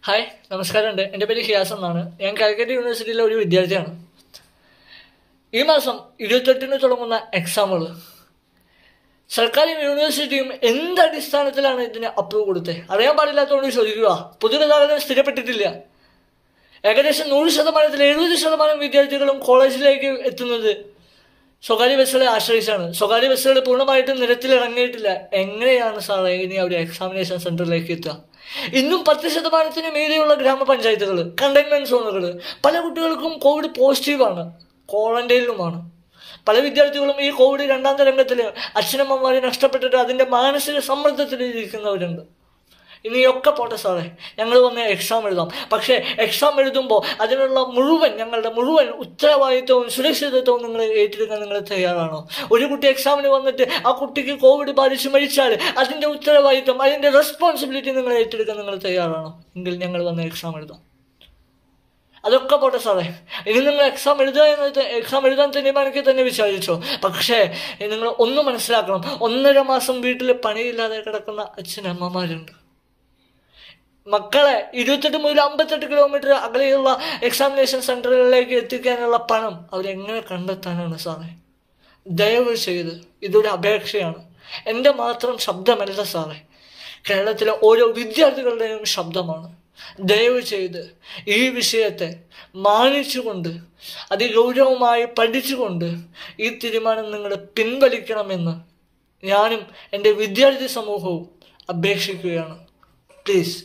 hi നമസ്കാരമുണ്ട് എൻ്റെ പേര് ഷിയാസ് എന്നാണ് ഞാൻ കാലിക്കറ്റ് യൂണിവേഴ്സിറ്റിയിലെ ഒരു വിദ്യാർത്ഥിയാണ് ഈ മാസം ഇരുപത്തെട്ടിന് തുടങ്ങുന്ന എക്സാമുകൾ സർക്കാരും യൂണിവേഴ്സിറ്റിയും എന്ത് അടിസ്ഥാനത്തിലാണ് ഇതിന് അപ്രൂവ് കൊടുത്തത് അറിയാൻ പാടില്ലാത്തതുകൊണ്ട് ചോദിക്കുക പൊതുഗതാഗതം സ്ഥിരപ്പെട്ടിട്ടില്ല ഏകദേശം നൂറ് ശതമാനത്തിൽ എഴുപത് ശതമാനം വിദ്യാർത്ഥികളും കോളേജിലേക്ക് എത്തുന്നത് സ്വകാര്യ ബസ്സുകളെ ആശ്രയിച്ചാണ് സ്വകാര്യ ബസ്സുകൾ പൂർണ്ണമായിട്ടും നിരത്തിൽ ഇറങ്ങിയിട്ടില്ല എങ്ങനെയാണ് സാറേ ഇനി അവർ എക്സാമിനേഷൻ സെന്ററിലേക്ക് എത്തുക ഇന്നും പത്ത് ശതമാനത്തിന് മീതെയുള്ള ഗ്രാമപഞ്ചായത്തുകൾ കണ്ടെയ്ൻമെന്റ് സോണുകൾ പല കുട്ടികൾക്കും കോവിഡ് പോസിറ്റീവാണ് ക്വാറന്റൈനിലുമാണ് പല വിദ്യാർത്ഥികളും ഈ കോവിഡ് രണ്ടാം തരംഗത്തിൽ അച്ഛനമ്മമാരെ നഷ്ടപ്പെട്ടിട്ട് അതിൻ്റെ മാനസിക സമ്മർദ്ദത്തിൽ ഇരിക്കുന്നവരുണ്ട് ഇനിയൊക്കെ പോട്ടെ സാറേ ഞങ്ങൾ വന്ന് എക്സാം എഴുതാം പക്ഷേ എക്സാം എഴുതുമ്പോൾ അതിനുള്ള മുഴുവൻ ഞങ്ങളുടെ മുഴുവൻ ഉത്തരവാദിത്വവും സുരക്ഷിതത്വവും നിങ്ങൾ ഏറ്റെടുക്കാൻ നിങ്ങൾ തയ്യാറാണോ ഒരു കുട്ടി എക്സാമിന് വന്നിട്ട് ആ കുട്ടിക്ക് കോവിഡ് ബാധിച്ച് മരിച്ചാൽ അതിൻ്റെ ഉത്തരവാദിത്വം അതിൻ്റെ റെസ്പോൺസിബിലിറ്റി നിങ്ങൾ ഏറ്റെടുക്കാൻ നിങ്ങൾ തയ്യാറാണോ എങ്കിൽ ഞങ്ങൾ വന്ന് എക്സാം എഴുതാം അതൊക്കെ പോട്ടെ സാറേ ഇനി നിങ്ങൾ എക്സാം എഴുതുക എന്നത് എക്സാം എഴുതാൻ തീരുമാനിക്കുക തന്നെ വിചാരിച്ചോ പക്ഷേ നിങ്ങൾ ഒന്ന് മനസ്സിലാക്കണം ഒന്നര മാസം വീട്ടിൽ പണിയില്ലാതെ കിടക്കുന്ന അച്ഛനമ്മമാരുണ്ട് മക്കളെ ഇരുപത്തെട്ട് മുതൽ അമ്പത്തെട്ട് കിലോമീറ്റർ അകലെയുള്ള എക്സാമിനേഷൻ സെന്ററുകളിലേക്ക് എത്തിക്കാനുള്ള പണം അവരെങ്ങനെ കണ്ടെത്താനാണ് സാറേ ദയവ് ചെയ്ത് ഇതൊരു അപേക്ഷയാണ് എൻ്റെ മാത്രം ശബ്ദമല്ല സാറേ കേരളത്തിലെ ഓരോ വിദ്യാർത്ഥികളുടെയും ശബ്ദമാണ് ദയവ് ചെയ്ത് ഈ വിഷയത്തെ മാനിച്ചുകൊണ്ട് അതിഗൗരവമായി പഠിച്ചുകൊണ്ട് ഈ തീരുമാനം നിങ്ങൾ പിൻവലിക്കണമെന്ന് ഞാനും എൻ്റെ വിദ്യാർത്ഥി സമൂഹവും അപേക്ഷിക്കുകയാണ് പ്ലീസ്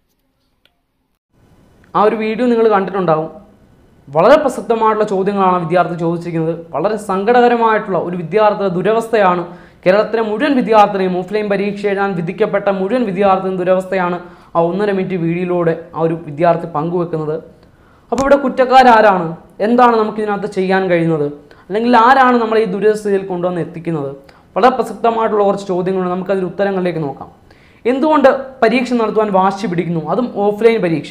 ആ ഒരു വീഡിയോ നിങ്ങൾ കണ്ടിട്ടുണ്ടാകും വളരെ പ്രസക്തമായിട്ടുള്ള ചോദ്യങ്ങളാണ് വിദ്യാർത്ഥി ചോദിച്ചിരിക്കുന്നത് വളരെ സങ്കടകരമായിട്ടുള്ള ഒരു വിദ്യാർത്ഥിയുടെ ദുരവസ്ഥയാണ് കേരളത്തിലെ മുഴുവൻ വിദ്യാർത്ഥിനെയും ഓഫ്ലൈൻ പരീക്ഷ എഴുതാൻ വിധിക്കപ്പെട്ട മുഴുവൻ വിദ്യാർത്ഥിയും ദുരവസ്ഥയാണ് ആ ഒന്നര മിനിറ്റ് വീഡിയോയിലൂടെ ആ ഒരു വിദ്യാർത്ഥി പങ്കുവെക്കുന്നത് അപ്പോൾ ഇവിടെ കുറ്റക്കാരാരാണ് എന്താണ് നമുക്കിതിനകത്ത് ചെയ്യാൻ കഴിയുന്നത് അല്ലെങ്കിൽ ആരാണ് നമ്മളെ ഈ ദുരിതസ്ഥിതിയിൽ കൊണ്ടുവന്ന് എത്തിക്കുന്നത് വളരെ പ്രസക്തമായിട്ടുള്ള കുറച്ച് ചോദ്യങ്ങളുണ്ട് നമുക്കതിൽ ഉത്തരങ്ങളിലേക്ക് നോക്കാം എന്തുകൊണ്ട് പരീക്ഷ നടത്തുവാൻ വാശി പിടിക്കുന്നു അതും ഓഫ്ലൈൻ പരീക്ഷ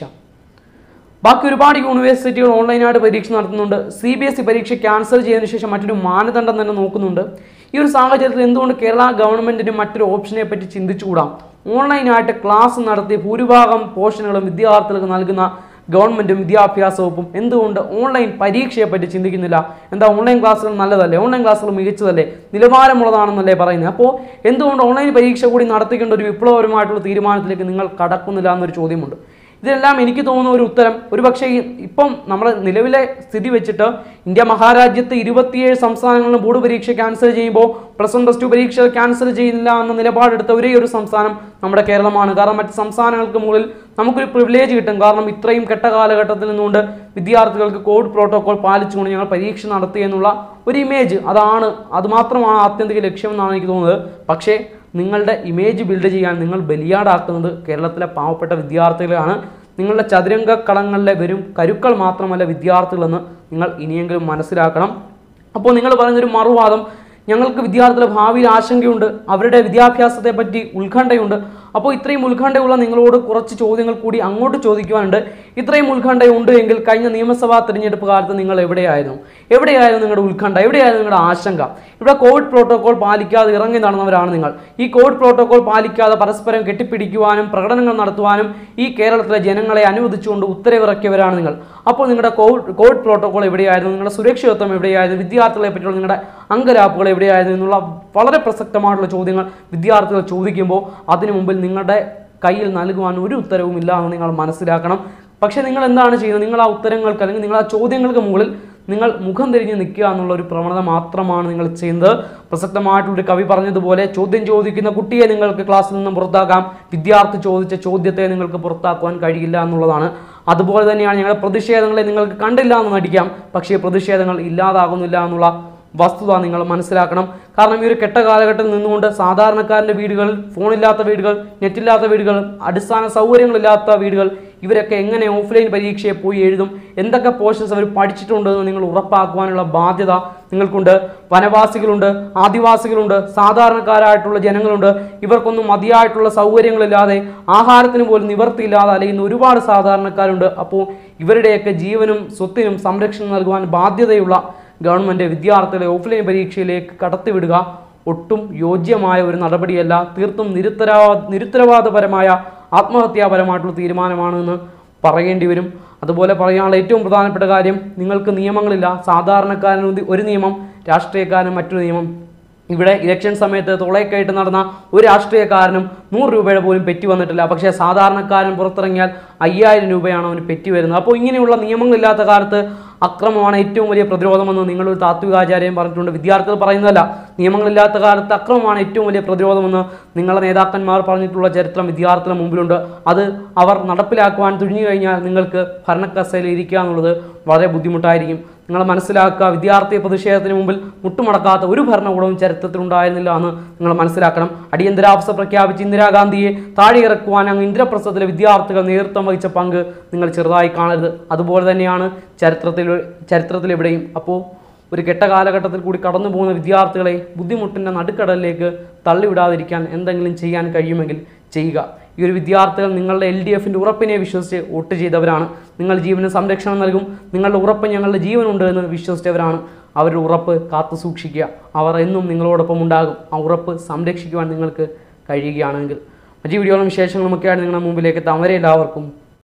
ബാക്കി ഒരുപാട് യൂണിവേഴ്സിറ്റികൾ ഓൺലൈനായിട്ട് പരീക്ഷ നടത്തുന്നുണ്ട് സി ബി എസ് ഇ പരീക്ഷ ക്യാൻസൽ ചെയ്തതിനു ശേഷം മറ്റൊരു മാനദണ്ഡം തന്നെ നോക്കുന്നുണ്ട് ഈ ഒരു സാഹചര്യത്തിൽ എന്തുകൊണ്ട് കേരള ഗവൺമെന്റിന് മറ്റൊരു ഓപ്ഷനെ പറ്റി ചിന്തിച്ചുകൂടാം ഓൺലൈനായിട്ട് ക്ലാസ് നടത്തി ഭൂരിഭാഗം പോർഷനുകളും വിദ്യാർത്ഥികൾക്ക് നൽകുന്ന ഗവൺമെന്റും വിദ്യാഭ്യാസ വകുപ്പും എന്തുകൊണ്ട് ഓൺലൈൻ പരീക്ഷയെ പറ്റി ചിന്തിക്കുന്നില്ല എന്താ ഓൺലൈൻ ക്ലാസ്സുകൾ നല്ലതല്ലേ ഓൺലൈൻ ക്ലാസ്സുകൾ മികച്ചതല്ലേ നിലവാരമുള്ളതാണെന്നല്ലേ പറയുന്നത് അപ്പോൾ എന്തുകൊണ്ട് ഓൺലൈൻ പരീക്ഷ കൂടി നടത്തിക്കേണ്ട ഒരു വിപ്ലവപരമായിട്ടുള്ള തീരുമാനത്തിലേക്ക് നിങ്ങൾ കടക്കുന്നില്ല എന്നൊരു ചോദ്യമുണ്ട് ഇതെല്ലാം എനിക്ക് തോന്നുന്ന ഒരു ഉത്തരം ഒരുപക്ഷെ ഈ ഇപ്പം നമ്മുടെ നിലവിലെ സ്ഥിതി വെച്ചിട്ട് ഇന്ത്യ മഹാരാജ്യത്ത് ഇരുപത്തിയേഴ് സംസ്ഥാനങ്ങളിലും ബോർഡ് പരീക്ഷ ക്യാൻസൽ ചെയ്യുമ്പോൾ പ്ലസ് വൺ പ്ലസ് ടു പരീക്ഷ ക്യാൻസൽ ചെയ്യുന്നില്ല എന്ന നിലപാടെടുത്ത ഒരേ ഒരു സംസ്ഥാനം നമ്മുടെ കേരളമാണ് കാരണം മറ്റ് സംസ്ഥാനങ്ങൾക്ക് മുകളിൽ നമുക്കൊരു പ്രിവിലേജ് കിട്ടും കാരണം ഇത്രയും കെട്ട കാലഘട്ടത്തിൽ നിന്നുകൊണ്ട് വിദ്യാർത്ഥികൾക്ക് കോവിഡ് പ്രോട്ടോകോൾ പാലിച്ചുകൊണ്ട് ഞങ്ങൾ പരീക്ഷ നടത്തി എന്നുള്ള ഒരു ഇമേജ് അതാണ് അതുമാത്രമാണ് ആത്യന്തിക ലക്ഷ്യമെന്നാണ് എനിക്ക് തോന്നുന്നത് പക്ഷേ നിങ്ങളുടെ ഇമേജ് ബിൽഡ് ചെയ്യാൻ നിങ്ങൾ ബലിയാടാക്കുന്നത് കേരളത്തിലെ പാവപ്പെട്ട വിദ്യാർത്ഥികളാണ് നിങ്ങളുടെ ചതുരംഗ കളങ്ങളിലെ വെറും കരുക്കൾ മാത്രമല്ല വിദ്യാർത്ഥികളെന്ന് നിങ്ങൾ ഇനിയെങ്കിലും മനസ്സിലാക്കണം അപ്പോൾ നിങ്ങൾ പറയുന്നൊരു മറുവാദം ഞങ്ങൾക്ക് വിദ്യാർത്ഥികളുടെ ഭാവിയിൽ ആശങ്കയുണ്ട് അവരുടെ വിദ്യാഭ്യാസത്തെ പറ്റി ഉത്കണ്ഠയുണ്ട് അപ്പോൾ ഇത്രയും ഉത്കണ്ഠയുള്ള നിങ്ങളോട് കുറച്ച് ചോദ്യങ്ങൾ കൂടി അങ്ങോട്ട് ചോദിക്കുവാനുണ്ട് ഇത്രയും ഉത്കണ്ഠയുണ്ട് എങ്കിൽ കഴിഞ്ഞ നിയമസഭാ തെരഞ്ഞെടുപ്പ് കാലത്ത് നിങ്ങൾ എവിടെയായിരുന്നു എവിടെയായിരുന്നു നിങ്ങളുടെ ഉത്കണ്ഠ എവിടെയായിരുന്നു നിങ്ങളുടെ ആശങ്ക ഇവിടെ കോവിഡ് പ്രോട്ടോകോൾ പാലിക്കാതെ ഇറങ്ങി നടന്നവരാണ് നിങ്ങൾ ഈ കോവിഡ് പ്രോട്ടോകോൾ പാലിക്കാതെ പരസ്പരം കെട്ടിപ്പിടിക്കുവാനും പ്രകടനങ്ങൾ നടത്തുവാനും ഈ കേരളത്തിലെ ജനങ്ങളെ അനുവദിച്ചുകൊണ്ട് ഉത്തരവിറക്കിയവരാണ് നിങ്ങൾ അപ്പോൾ നിങ്ങളുടെ കോവിഡ് കോവിഡ് പ്രോട്ടോകോൾ എവിടെയായിരുന്നു നിങ്ങളുടെ സുരക്ഷിതത്വം എവിടെയായിരുന്നു വിദ്യാർത്ഥികളെ പറ്റിയുള്ള നിങ്ങളുടെ അംഗരാപ്പുകൾ എവിടെയായിരുന്നു എന്നുള്ള വളരെ പ്രസക്തമായിട്ടുള്ള ചോദ്യങ്ങൾ വിദ്യാർത്ഥികൾ ചോദിക്കുമ്പോൾ അതിനു മുമ്പിൽ നിങ്ങളുടെ കയ്യിൽ നൽകുവാൻ ഒരു ഉത്തരവും ഇല്ല എന്ന് നിങ്ങൾ മനസ്സിലാക്കണം പക്ഷേ നിങ്ങൾ എന്താണ് ചെയ്യുന്നത് നിങ്ങൾ ആ ഉത്തരങ്ങൾക്ക് അല്ലെങ്കിൽ നിങ്ങൾ ആ ചോദ്യങ്ങൾക്ക് മുകളിൽ നിങ്ങൾ മുഖം തിരിഞ്ഞ് നിൽക്കുക എന്നുള്ള ഒരു പ്രവണത മാത്രമാണ് നിങ്ങൾ ചെയ്യുന്നത് പ്രസക്തമായിട്ടുള്ളൊരു കവി പറഞ്ഞതുപോലെ ചോദ്യം ചോദിക്കുന്ന കുട്ടിയെ നിങ്ങൾക്ക് ക്ലാസ്സിൽ നിന്നും പുറത്താക്കാം വിദ്യാർത്ഥി ചോദിച്ച ചോദ്യത്തെ നിങ്ങൾക്ക് പുറത്താക്കുവാൻ കഴിയില്ല എന്നുള്ളതാണ് അതുപോലെ തന്നെയാണ് ഞങ്ങളുടെ പ്രതിഷേധങ്ങളെ നിങ്ങൾക്ക് കണ്ടില്ല എന്ന് നടിക്കാം പക്ഷേ പ്രതിഷേധങ്ങൾ ഇല്ലാതാകുന്നില്ല എന്നുള്ള വസ്തുത നിങ്ങൾ മനസ്സിലാക്കണം കാരണം ഈ ഒരു കെട്ട കാലഘട്ടത്തിൽ നിന്നുകൊണ്ട് സാധാരണക്കാരൻ്റെ വീടുകൾ ഫോണില്ലാത്ത വീടുകൾ നെറ്റില്ലാത്ത വീടുകൾ അടിസ്ഥാന സൗകര്യങ്ങളില്ലാത്ത വീടുകൾ ഇവരൊക്കെ എങ്ങനെ ഓഫ്ലൈൻ പരീക്ഷയെ പോയി എഴുതും എന്തൊക്കെ പോർഷൻസ് അവർ പഠിച്ചിട്ടുണ്ടെന്ന് നിങ്ങൾ ഉറപ്പാക്കുവാനുള്ള ബാധ്യത നിങ്ങൾക്കുണ്ട് വനവാസികളുണ്ട് ആദിവാസികളുണ്ട് സാധാരണക്കാരായിട്ടുള്ള ജനങ്ങളുണ്ട് ഇവർക്കൊന്നും മതിയായിട്ടുള്ള സൗകര്യങ്ങളില്ലാതെ ആഹാരത്തിന് പോലും നിവർത്തിയില്ലാതെ അലയുന്ന ഒരുപാട് സാധാരണക്കാരുണ്ട് അപ്പോൾ ഇവരുടെയൊക്കെ ജീവനും സ്വത്തിനും സംരക്ഷണം നൽകുവാൻ ബാധ്യതയുള്ള ഗവൺമെൻറ് വിദ്യാർത്ഥികളെ ഓഫ്ലൈൻ പരീക്ഷയിലേക്ക് കടത്തിവിടുക ഒട്ടും യോജ്യമായ ഒരു നടപടിയല്ല തീർത്തും നിരുത്തരവാ നിരുത്തരവാദപരമായ ആത്മഹത്യാപരമായിട്ടുള്ള തീരുമാനമാണെന്ന് പറയേണ്ടി വരും അതുപോലെ പറയാനുള്ള ഏറ്റവും പ്രധാനപ്പെട്ട കാര്യം നിങ്ങൾക്ക് നിയമങ്ങളില്ല സാധാരണക്കാരന് ഒരു- ഒരു നിയമം രാഷ്ട്രീയക്കാരന് മറ്റൊരു നിയമം ഇവിടെ ഇലക്ഷൻ സമയത്ത് തുളയൊക്കെയായിട്ട് നടന്ന ഒരു രാഷ്ട്രീയക്കാരനും നൂറ് രൂപയുടെ പോലും പെറ്റി വന്നിട്ടില്ല പക്ഷേ സാധാരണക്കാരൻ പുറത്തിറങ്ങിയാൽ അയ്യായിരം രൂപയാണ് അവന് പെറ്റി വരുന്നത് അപ്പോൾ ഇങ്ങനെയുള്ള നിയമങ്ങളില്ലാത്ത കാലത്ത് അക്രമമാണ് ഏറ്റവും വലിയ പ്രതിരോധമെന്ന് നിങ്ങളൊരു താത്വികാചാര്യം പറഞ്ഞിട്ടുണ്ട് വിദ്യാർത്ഥികൾ പറയുന്നതല്ല നിയമങ്ങളില്ലാത്ത കാലത്ത് അക്രമമാണ് ഏറ്റവും വലിയ പ്രതിരോധമെന്ന് നിങ്ങളുടെ നേതാക്കന്മാർ പറഞ്ഞിട്ടുള്ള ചരിത്രം വിദ്യാർത്ഥികളുടെ മുമ്പിലുണ്ട് അത് അവർ നടപ്പിലാക്കുവാൻ തുനിഞ്ഞു കഴിഞ്ഞാൽ നിങ്ങൾക്ക് ഭരണക്കസയിൽ ഇരിക്കുക എന്നുള്ളത് വളരെ ബുദ്ധിമുട്ടായിരിക്കും നിങ്ങൾ മനസ്സിലാക്കുക വിദ്യാർത്ഥി പ്രതിഷേധത്തിന് മുമ്പിൽ മുട്ടുമടക്കാത്ത ഒരു ഭരണകൂടവും ചരിത്രത്തിലുണ്ടായിരുന്നില്ല എന്ന് നിങ്ങൾ മനസ്സിലാക്കണം അടിയന്തരാവസ്ഥ പ്രഖ്യാപിച്ച് ഇന്ദിരാഗാന്ധിയെ താഴെ ഇറക്കുവാൻ അങ്ങ് ഇന്ദ്രപ്രസ്ഥത്തിലെ വിദ്യാർത്ഥികൾ നേതൃത്വം വഹിച്ച പങ്ക് നിങ്ങൾ ചെറുതായി കാണരുത് അതുപോലെ തന്നെയാണ് ചരിത്രത്തിൽ ചരിത്രത്തിലെവിടെയും അപ്പോൾ ഒരു കെട്ട കാലഘട്ടത്തിൽ കൂടി കടന്നു പോകുന്ന വിദ്യാർത്ഥികളെ ബുദ്ധിമുട്ടിൻ്റെ നടുക്കടലിലേക്ക് തള്ളിവിടാതിരിക്കാൻ എന്തെങ്കിലും ചെയ്യാൻ കഴിയുമെങ്കിൽ ചെയ്യുക ഈ ഒരു വിദ്യാർത്ഥികൾ നിങ്ങളുടെ എൽ ഡി എഫിൻ്റെ ഉറപ്പിനെ വിശ്വസിച്ച് വോട്ട് ചെയ്തവരാണ് നിങ്ങൾ ജീവന് സംരക്ഷണം നൽകും നിങ്ങളുടെ ഉറപ്പ് ഞങ്ങളുടെ ജീവനുണ്ട് എന്ന് വിശ്വസിച്ചവരാണ് അവരുടെ ഉറപ്പ് കാത്തു സൂക്ഷിക്കുക അവർ എന്നും നിങ്ങളോടൊപ്പം ഉണ്ടാകും ആ ഉറപ്പ് സംരക്ഷിക്കുവാൻ നിങ്ങൾക്ക് കഴിയുകയാണെങ്കിൽ മറ്റു വീഡിയോകളും വിശേഷങ്ങളുമൊക്കെയാണ് നിങ്ങളുടെ മുമ്പിലേക്ക് എത്താം അവരെ എല്ലാവർക്കും